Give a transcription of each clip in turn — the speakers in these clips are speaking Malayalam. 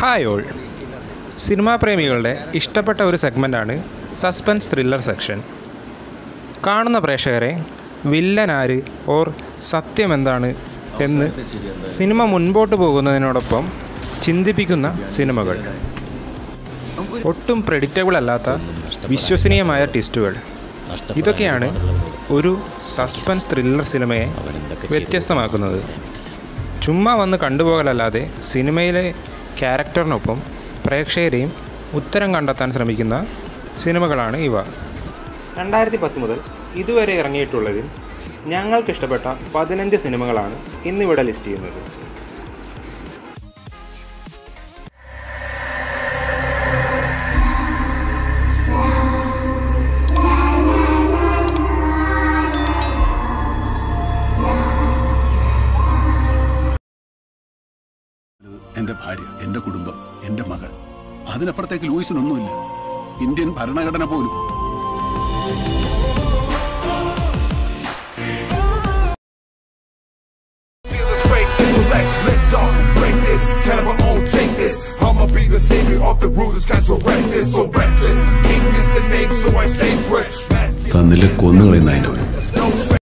ഹായ് ഓൾ സിനിമാ പ്രേമികളുടെ ഇഷ്ടപ്പെട്ട ഒരു സെഗ്മെൻ്റാണ് സസ്പെൻസ് ത്രില്ലർ സെക്ഷൻ കാണുന്ന പ്രേക്ഷകരെ വില്ലൻ ആര് ഓർ സത്യം എന്താണ് എന്ന് സിനിമ മുൻപോട്ട് പോകുന്നതിനോടൊപ്പം ചിന്തിപ്പിക്കുന്ന സിനിമകൾ ഒട്ടും പ്രെഡിക്റ്റബിൾ അല്ലാത്ത വിശ്വസനീയമായ ട്വിസ്റ്റുകൾ ഇതൊക്കെയാണ് ഒരു സസ്പെൻസ് ത്രില്ലർ സിനിമയെ വ്യത്യസ്തമാക്കുന്നത് ചുമ്മാ വന്ന് കണ്ടുപോകലല്ലാതെ സിനിമയിലെ ക്യാരക്ടറിനൊപ്പം പ്രേക്ഷകരെയും ഉത്തരം കണ്ടെത്താൻ ശ്രമിക്കുന്ന സിനിമകളാണ് ഇവ രണ്ടായിരത്തി പത്ത് മുതൽ ഇതുവരെ ഇറങ്ങിയിട്ടുള്ളതിൽ ഞങ്ങൾക്ക് ഇഷ്ടപ്പെട്ട പതിനഞ്ച് സിനിമകളാണ് ഇന്നിവിടെ ലിസ്റ്റ് ചെയ്യുന്നത് എന്റെ ഭാര്യ എന്റെ കുടുംബം എന്റെ മകൾ അതിനപ്പുറത്തേക്ക് ലൂയിസിനൊന്നുമില്ല ഇന്ത്യൻ ഭരണഘടന പോലും Let's lift off and break this. Caliber on, take this. I'ma be the savior of the rulers, got so reckless, so reckless. King is the name, so I stay fresh. Masculine, തന്നില് കൊന്നുകളയുന്ന അതിനവനും no sweat.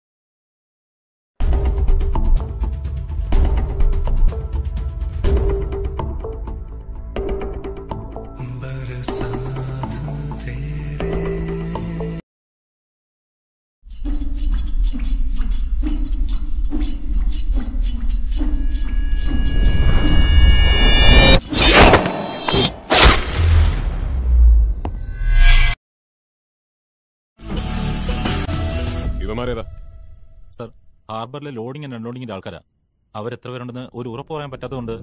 ഇവന്മാരേതാ സർ ഹാർബറിലെ ലോഡിംഗ് ആൻഡ് അൺലോഡിംഗിന്റെ ആൾക്കാരാ അവരെത്ര പേരുണ്ടെന്ന് ഒരു ഉറപ്പ് പറയാൻ പറ്റാത്തതുകൊണ്ട്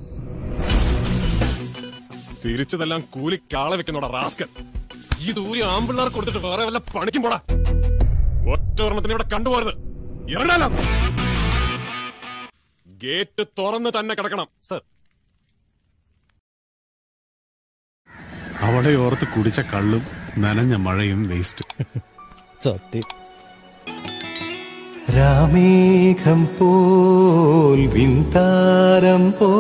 തിരിച്ചതെല്ലാം കൂലി കാള വെക്കുന്നോടാ റാസ്കൻ ഈ ദൂരെ ആമ്പിള്ളാർ കൊടുത്തിട്ട് വേറെ വല്ല പണിക്കും പോടാ ഒറ്റ ഒരെണ്ണത്തിന് ഇവിടെ കണ്ടുപോരുത് ഇറങ്ങാലോ ഗേറ്റ് തുറന്ന് തന്നെ കിടക്കണം സർ അവളെ ഓർത്ത് കുടിച്ച കള്ളും നനഞ്ഞ മഴയും വേസ്റ്റ് സത്യം രാമേഘം പോൽ വിന്താരം പോ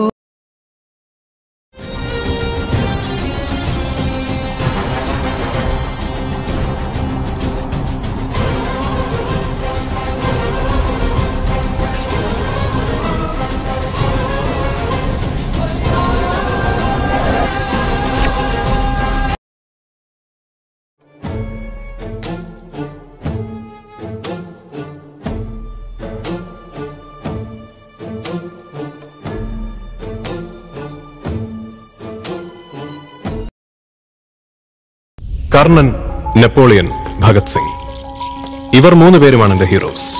കർണൻ നെപ്പോളിയൻ ഭഗത് സിംഗ് ഇവർ മൂന്ന് പേരുമാണ് എന്റെ heroes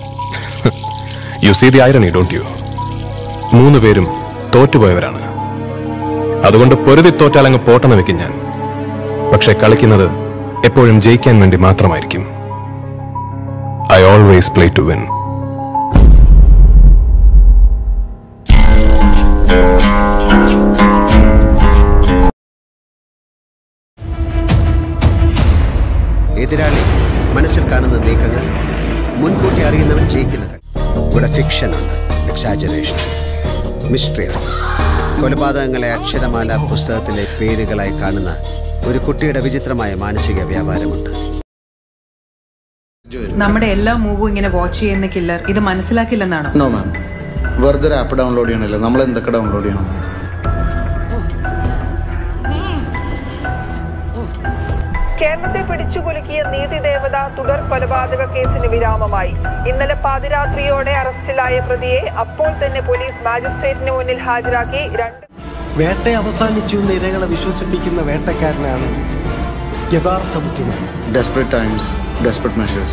you see the irony don't you മൂന്ന് പേരും തോറ്റുപോയവരാണ് അതുകൊണ്ട് പൊരുതി തോറ്റാലങ്ങ് പോട്ടെന്ന് വെക്കും ഞാൻ പക്ഷെ കളിക്കുന്നത് എപ്പോഴും ജയിക്കാൻ വേണ്ടി മാത്രമായിരിക്കും I always play to win എതിരാളി മനസ്സിൽ കാണുന്ന നീക്കങ്ങൾ മുൻകൂട്ടി അറിയുന്നവൻ ജയിക്കുന്ന കളി ഇവിടെ ഫിക്ഷൻ ഉണ്ട് എക്സാജറേഷൻ മിസ്റ്ററി ഉണ്ട് കൊലപാതകങ്ങളെ അക്ഷരമാല പുസ്തകത്തിലെ പേരുകളായി കാണുന്ന ഒരു കുട്ടിയുടെ വിചിത്രമായ മാനസിക വ്യാപാരമുണ്ട് നമ്മുടെ എല്ലാ മൂവും ഇങ്ങനെ വാച്ച് ചെയ്യുന്ന കില്ലർ ഇത് മനസ്സിലാക്കില്ലെന്നാണോ നോ മാം വെറുതെ ഒരു ആപ്പ് ഡൗൺലോഡ് ചെയ്യണില്ല നമ്മൾ എന്തൊക്കെ ഡൗൺലോഡ് ചെയ്യണം കേരളത്തെ പിടിച്ചുകുലുക്കിയ നീതിദേവത തുടർ കൊലപാതക കേസിന് വിരാമമായി ഇന്നലെ പാതിരാത്രിയോടെ അറസ്റ്റിലായ പ്രതിയെ അപ്പോൾ തന്നെ പോലീസ് മാജിസ്ട്രേറ്റിന് മുന്നിൽ ഹാജരാക്കി രണ്ട് വേട്ട അവസാനിച്ചു എന്ന് ഇരകളെ വിശ്വസിപ്പിക്കുന്ന വേട്ടക്കാരനാണ് യഥാർത്ഥ ബുദ്ധിമാൻ ഡെസ്പറേറ്റ് ടൈംസ് ഡെസ്പറേറ്റ് മെഷേഴ്സ്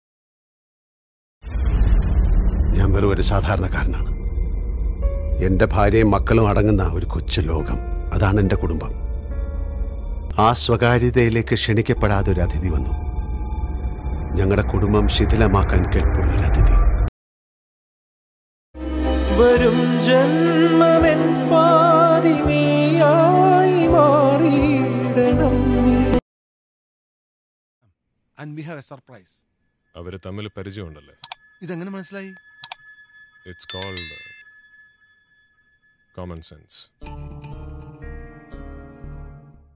ഞാൻ വെറും ഒരു സാധാരണക്കാരനാണ് എൻ്റെ ഭാര്യയും മക്കളും അടങ്ങുന്ന ഒരു കൊച്ചു ലോകം അതാണ് എൻ്റെ കുടുംബം ആ സ്വകാര്യതയിലേക്ക് ക്ഷണിക്കപ്പെടാതെ ഒരു അതിഥി വന്നു ഞങ്ങളുടെ കുടുംബം ശിഥിലമാക്കാൻ കെൽപ്പുള്ള ഒരു അതിഥി വരും ജന്മമെൻ പാതിമേയായി മാറിയിടണം and we have a surprise അവര് തമ്മിൽ പരിചയമുണ്ടല്ലേ ഇതെങ്ങനെ മനസ്സിലായി ഇറ്റ്സ് കോൾഡ് കോമൺ സെൻസ്